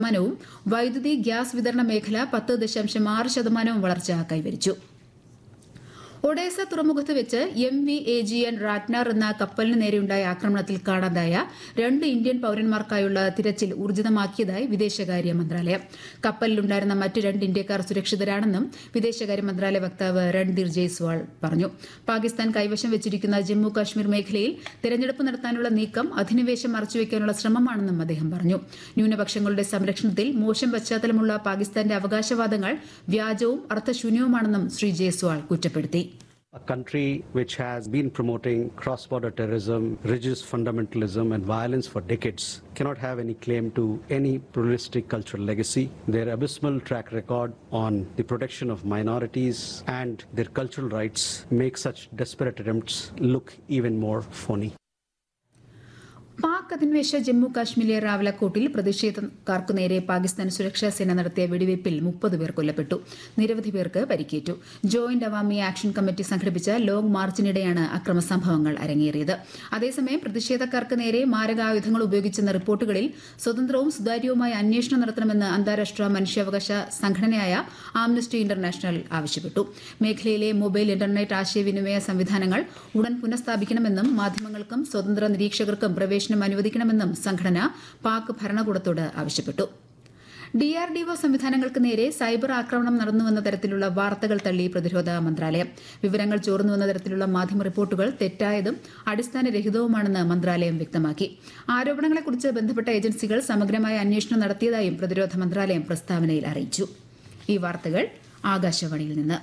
ശതമാനവും വൈദ്യുതി ഗ്യാസ് വിതരണ മേഖല പത്ത് ദശാംശം ആറ് ശതമാനവും വളർച്ച കൈവരിച്ചു ഒഡേസ തുറമുഖത്ത് വെച്ച് M V A G N റാറ്റ്നാർ എന്ന കപ്പലിന് നേരെയുണ്ടായ ആക്രമണത്തിൽ കാണാതായ രണ്ട് ഇന്ത്യൻ പൌരന്മാർക്കായുള്ള തിരച്ചിൽ ഊർജിതമാക്കിയതായി വിദേശകാര്യ മന്ത്രാലയം കപ്പലിലുണ്ടായിരുന്ന മറ്റ് രണ്ട് ഇന്ത്യക്കാർ സുരക്ഷിതരാണെന്നും വിദേശകാര്യ മന്ത്രാലയ വക്താവ് രൺധീർ ജയ്സ്വാൾ പറഞ്ഞു പാകിസ്ഥാൻ കൈവശം വെച്ചിരിക്കുന്ന ജമ്മു കാശ്മീർ മേഖലയിൽ തെരഞ്ഞെടുപ്പ് നടത്താനുള്ള നീക്കം അധിനിവേശം മറച്ചുവെക്കാനുള്ള ശ്രമമാണെന്നും അദ്ദേഹം പറഞ്ഞു ന്യൂനപക്ഷങ്ങളുടെ സംരക്ഷണത്തിൽ മോശം പശ്ചാത്തലമുള്ള പാകിസ്ഥാന്റെ അവകാശവാദങ്ങൾ വ്യാജവും അർത്ഥശൂന്യവുമാണെന്നും ശ്രീ ജയ്സ്വാൾ കുറ്റപ്പെടുത്തി A country which has been promoting cross border terrorism, religious fundamentalism, and violence for decades cannot have any claim to any pluralistic cultural legacy. Their abysmal track record on the protection of minorities and their cultural rights make such desperate attempts look even more phony. Pak അധിനിവേശ ജമ്മു കാശ്മീരിലെ റാവലക്കോട്ടിൽ പ്രതിഷേധക്കാർക്കു നേരെ പാകിസ്ഥാൻ സുരക്ഷാ സേന നടത്തിയ വെടിവയ്പിൽ മുപ്പത് പേർ കൊല്ലപ്പെട്ടു നിരവധി പേർക്ക് പരിക്കേറ്റു ജോയിന്റ് അവാമി ആക്ഷൻ കമ്മിറ്റി സംഘടിപ്പിച്ച ലോങ് മാർച്ചിനിടെയാണ് അക്രമ സംഭവങ്ങൾ അരങ്ങേറിയത് അതേസമയം പ്രതിഷേധക്കാർക്ക് നേരെ മാരകായുധങ്ങൾ ഉപയോഗിച്ചെന്ന റിപ്പോർട്ടുകളിൽ സ്വതന്ത്രവും സുതാര്യവുമായ അന്വേഷണം നടത്തണമെന്ന് അന്താരാഷ്ട്ര മനുഷ്യാവകാശ സംഘടനയായ ആംനസ്റ്റി ഇന്റർനാഷണൽ ആവശ്യപ്പെട്ടു മേഖലയിലെ മൊബൈൽ ഇന്റർനെറ്റ് ആശയവിനിമയ സംവിധാനങ്ങൾ ഉടൻ പുനഃസ്ഥാപിക്കണമെന്നും മാധ്യമങ്ങൾക്കും സ്വതന്ത്ര നിരീക്ഷകർക്കും പ്രവേശനം അനുവദിക്കണമെന്നും സംഘടന പാക് ഭരണകൂടത്തോട് ആവശ്യപ്പെട്ടു ഡിആർഡിഒ സംവിധാനങ്ങൾക്ക് നേരെ സൈബർ ആക്രമണം നടന്നുവെന്ന തരത്തിലുള്ള വാർത്തകൾ തള്ളി പ്രതിരോധ മന്ത്രാലയം വിവരങ്ങൾ ചോർന്നുവെന്ന തരത്തിലുള്ള മാധ്യമ റിപ്പോർട്ടുകൾ തെറ്റായതും അടിസ്ഥാനരഹിതവുമാണെന്ന് മന്ത്രാലയം വ്യക്തമാക്കി ആരോപണങ്ങളെക്കുറിച്ച് ബന്ധപ്പെട്ട ഏജൻസികൾ സമഗ്രമായ അന്വേഷണം നടത്തിയതായും പ്രതിരോധ മന്ത്രാലയം പ്രസ്താവനയിൽ അറിയിച്ചു ഈ വാർത്തകൾ ആകാശവാണിയിൽ നിന്ന്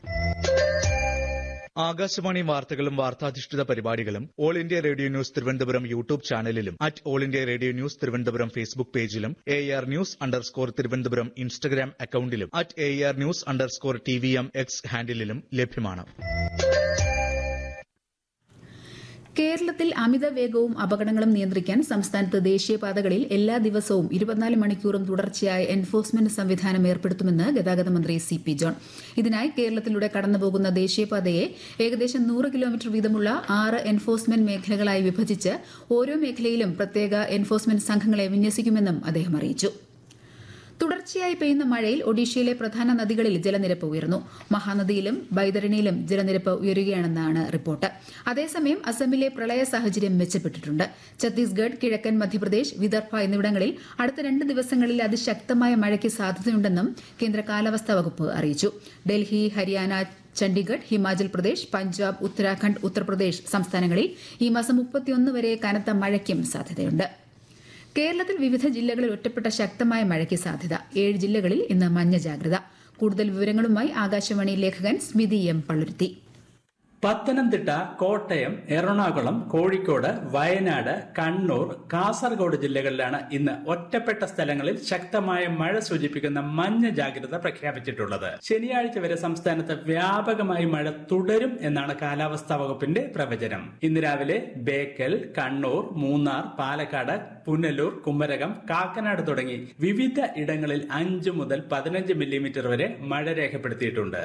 ആകാശവാണി വാർത്തകളും വാർത്താധിഷ്ഠിത പരിപാടികളും All India Radio News Thiruvananthapuram YouTube ചാനലിലും at All India Radio News Thiruvananthapuram Facebook പേജിലും A R news underscore Thiruvananthapuram Instagram അക്കൌണ്ടിലും at A R news underscore T V M X ഹാൻഡിലും ലഭ്യമാണ് കേരളത്തിൽ അമിത വേഗവും അപകടങ്ങളും നിയന്ത്രിക്കാൻ സംസ്ഥാനത്ത് ദേശീയപാതകളിൽ എല്ലാ ദിവസവും ഇരുപത്തിനാല് മണിക്കൂറും തുടർച്ചയായ എൻഫോഴ്സ്മെന്റ് സംവിധാനം ഏർപ്പെടുത്തുമെന്ന് ഗതാഗത മന്ത്രി സി പി ജോൺ ഇതിനായി കേരളത്തിലൂടെ കടന്നുപോകുന്ന ദേശീയപാതയെ ഏകദേശം നൂറ് കിലോമീറ്റർ വീതമുള്ള ആറ് എൻഫോഴ്സ്മെന്റ് മേഖലകളായി വിഭജിച്ച് ഓരോ മേഖലയിലും പ്രത്യേക എൻഫോഴ്സ്മെന്റ് സംഘങ്ങളെ വിന്യസിക്കുമെന്നും അദ്ദേഹം അറിയിച്ചു തുടർച്ചയായി പെയ്യുന്ന മഴയിൽ ഒഡീഷയിലെ പ്രധാന നദികളിൽ ജലനിരപ്പ് ഉയർന്നു മഹാനദിയിലും ബൈതരണിയിലും ജലനിരപ്പ് ഉയരുകയാണെന്നാണ് റിപ്പോർട്ട് അതേസമയം അസമിലെ പ്രളയ സാഹചര്യം മെച്ചപ്പെട്ടിട്ടുണ്ട് ഛത്തീസ്ഗഡ് കിഴക്കൻ മധ്യപ്രദേശ് വിദർഭ എന്നിവിടങ്ങളിൽ അടുത്ത രണ്ട് ദിവസങ്ങളിൽ അതിശക്തമായ മഴയ്ക്ക് സാധ്യതയുണ്ടെന്നും കേന്ദ്ര കാലാവസ്ഥാ വകുപ്പ് അറിയിച്ചു ഡൽഹി ഹരിയാന ചണ്ഡീഗഡ് ഹിമാചൽ പ്രദേശ് പഞ്ചാബ് ഉത്തരാഖണ്ഡ് ഉത്തർപ്രദേശ് സംസ്ഥാനങ്ങളിൽ ഈ മാസം മുപ്പത്തിയൊന്ന് വരെ കനത്ത മഴയ്ക്കും സാധ്യതയുണ്ട് കേരളത്തിൽ വിവിധ ജില്ലകളിൽ ഒറ്റപ്പെട്ട ശക്തമായ മഴയ്ക്ക് സാധ്യത ഏഴ് ജില്ലകളിൽ ഇന്ന് മഞ്ഞ ജാഗ്രത കൂടുതൽ വിവരങ്ങളുമായി ആകാശവാണി ലേഖകൻ സ്മിതി എം പള്ളുരുത്തി പത്തനംതിട്ട കോട്ടയം എറണാകുളം കോഴിക്കോട് വയനാട് കണ്ണൂർ കാസർഗോഡ് ജില്ലകളിലാണ് ഇന്ന് ഒറ്റപ്പെട്ട സ്ഥലങ്ങളിൽ ശക്തമായ മഴ സൂചിപ്പിക്കുന്ന മഞ്ഞ ജാഗ്രത പ്രഖ്യാപിച്ചിട്ടുള്ളത് ശനിയാഴ്ച വരെ സംസ്ഥാനത്ത് വ്യാപകമായി മഴ തുടരും എന്നാണ് കാലാവസ്ഥാ വകുപ്പിന്റെ പ്രവചനം ഇന്ന് രാവിലെ ബേക്കൽ കണ്ണൂർ മൂന്നാർ പാലക്കാട് പുനലൂർ കുമരകം കാക്കനാട് തുടങ്ങി വിവിധ ഇടങ്ങളിൽ അഞ്ചു മുതൽ പതിനഞ്ച് മില്ലിമീറ്റർ വരെ മഴ രേഖപ്പെടുത്തിയിട്ടുണ്ട്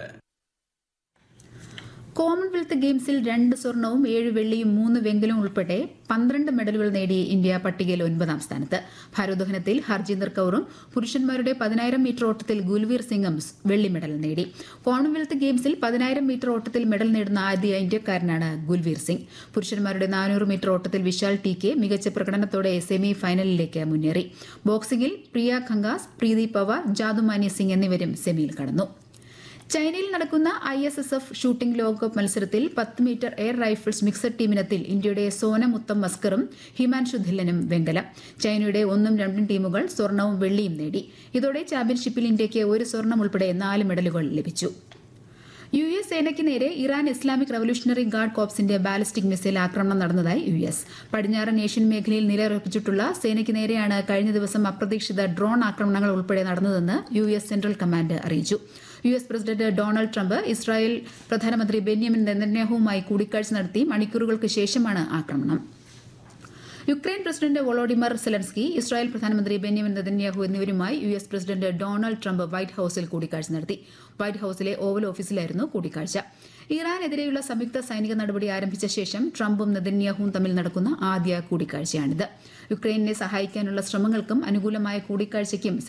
കോമൺവെൽത്ത് ഗെയിംസിൽ രണ്ട് സ്വർണവും ഏഴ് വെള്ളിയും മൂന്ന് വെങ്കലവും ഉൾപ്പെടെ പന്ത്രണ്ട് മെഡലുകൾ നേടി ഇന്ത്യ പട്ടികയിൽ ഒൻപതാം സ്ഥാനത്ത് ഭാരോദ്വഹനത്തിൽ ഹർജീന്ദർ കൌറും പുരുഷന്മാരുടെ പതിനായിരം മീറ്റർ ഓട്ടത്തിൽ ഗുൽവീർ സിംഗും വെള്ളി മെഡൽ നേടി കോമൺവെൽത്ത് ഗെയിംസിൽ പതിനായിരം മീറ്റർ ഓട്ടത്തിൽ മെഡൽ നേടുന്ന ആദ്യ ഇന്ത്യക്കാരനാണ് ഗുൽവീർ സിംഗ് പുരുഷന്മാരുടെ നാനൂറ് മീറ്റർ ഓട്ടത്തിൽ വിശാൽ ടി കെ മികച്ച പ്രകടനത്തോടെ സെമി ഫൈനലിലേക്ക് മുന്നേറി ബോക്സിംഗിൽ പ്രിയ ഖങ്കാസ് പ്രീതി പവാർ ജാദുമാനി സിംഗ് എന്നിവരും സെമിയിൽ കടന്നു ചൈനയിൽ നടക്കുന്ന I S S F shooting ലോകകപ്പ് മത്സരത്തിൽ പത്ത് മീറ്റർ എയർ റൈഫിൾസ് മിക്സഡ് ടീമിനത്തിൽ ഇന്ത്യയുടെ സോനം ഉത്തം മസ്കറും ഹിമാൻഷു ധില്ലനും വെങ്കലം ചൈനയുടെ ഒന്നും രണ്ടും ടീമുകൾ സ്വർണവും വെള്ളിയും നേടി ഇതോടെ ചാമ്പ്യൻഷിപ്പിൽ ഇന്ത്യയ്ക്ക് ഒരു സ്വർണം ഉൾപ്പെടെ നാല് മെഡലുകൾ ലഭിച്ചു യു എസ് സേനയ്ക്ക് നേരെ ഇറാൻ ഇസ്ലാമിക് റവല്യൂഷണറി ഗാർഡ് കോപ്സിന്റെ ബാലിസ്റ്റിക് മിസൈൽ ആക്രമണം നടന്നതായി യു എസ് പടിഞ്ഞാറൻ ഏഷ്യൻ മേഖലയിൽ നിലയുറപ്പിച്ചിട്ടുള്ള സേനയ്ക്ക് നേരെയാണ് കഴിഞ്ഞ ദിവസം അപ്രതീക്ഷിത ഡ്രോൺ ആക്രമണങ്ങൾ ഉൾപ്പെടെ നടന്നതെന്ന് യു എസ് സെൻട്രൽ കമാൻഡ് അറിയിച്ചു U S president Donald Trump Israel പ്രധാനമന്ത്രി ബെന്യാമിൻ നെതന്യാഹുവുമായി കൂടിക്കാഴ്ച നടത്തി മണിക്കൂറുകൾക്ക് ശേഷമാണ് ആക്രമണം Ukraine president Volodymyr Zelensky Israel പ്രധാനമന്ത്രി ബെന്യാമിൻ നെതന്യാഹു എന്നിവരുമായി U S president Donald Trump White ഹൌസിൽ കൂടിക്കാഴ്ച നടത്തി വൈറ്റ് ഹൌസിലെ ഓവൽ ഓഫീസിലായിരുന്നു കൂടിക്കാഴ്ച ഇറാനെതിരെയുള്ള സംയുക്ത സൈനിക നടപടി ആരംഭിച്ച ശേഷം ട്രംപും നെതന്യാഹുവും തമ്മിൽ നടക്കുന്ന ആദ്യ കൂടിക്കാഴ്ചയാണിത് യുക്രൈനെ സഹായിക്കാനുള്ള ശ്രമങ്ങൾക്കും അനുകൂലമായ കൂടിക്കാഴ്ചയ്ക്കും